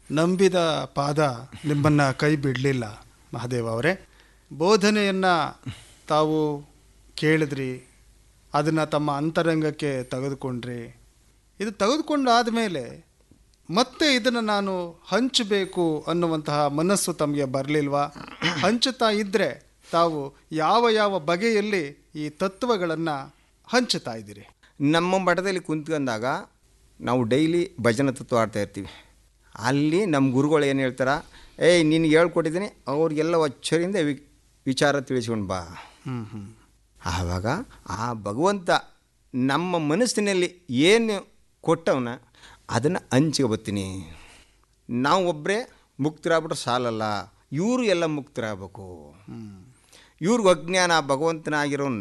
ನಂಬಿದ ಪಾದ ನಿಮ್ಮನ್ನು ಕೈ ಬಿಡಲಿಲ್ಲ ಮಹಾದೇವ ಅವರೇ ಬೋಧನೆಯನ್ನು ತಾವು ಕೇಳಿದ್ರಿ ಅದನ್ನು ತಮ್ಮ ಅಂತರಂಗಕ್ಕೆ ತೆಗೆದುಕೊಂಡ್ರಿ ಇದು ತೆಗೆದುಕೊಂಡಾದ ಮೇಲೆ ಮತ್ತೆ ಇದನ್ನು ನಾನು ಹಂಚಬೇಕು ಅನ್ನುವಂತಹ ಮನಸ್ಸು ತಮಗೆ ಬರಲಿಲ್ವಾ ಹಂಚುತ್ತಾ ಇದ್ದರೆ ತಾವು ಯಾವ ಯಾವ ಬಗೆಯಲ್ಲಿ ಈ ತತ್ವಗಳನ್ನು ಹಂಚುತ್ತಾ ಇದ್ದೀರಿ ನಮ್ಮ ಮಠದಲ್ಲಿ ಕುಂತ್ಕೊಂಡಾಗ ನಾವು ಡೈಲಿ ಭಜನ ತತ್ವ ಆಡ್ತಾ ಇರ್ತೀವಿ ಅಲ್ಲಿ ನಮ್ಮ ಗುರುಗಳು ಏನು ಹೇಳ್ತಾರ ಏಯ್ ನಿನಗೆ ಹೇಳ್ಕೊಟ್ಟಿದ್ದೀನಿ ಅವ್ರಿಗೆಲ್ಲ ಅಚ್ಚರಿಂದ ವಿ ವಿಚಾರ ತಿಳಿಸ್ಕೊಂಡು ಬಾ ಹ್ಞೂ ಹ್ಞೂ ಆವಾಗ ಆ ಭಗವಂತ ನಮ್ಮ ಮನಸ್ಸಿನಲ್ಲಿ ಏನು ಕೊಟ್ಟವನ ಅದನ್ನು ಹಂಚಿಗೆ ಬರ್ತೀನಿ ನಾವು ಒಬ್ಬರೇ ಮುಕ್ತರಾಗ್ಬಿಟ್ರೆ ಸಾಲಲ್ಲ ಇವರು ಎಲ್ಲ ಮುಕ್ತರಾಗಬೇಕು ಇವ್ರಿಗೆ ಅಜ್ಞಾನ ಭಗವಂತನಾಗಿರೋ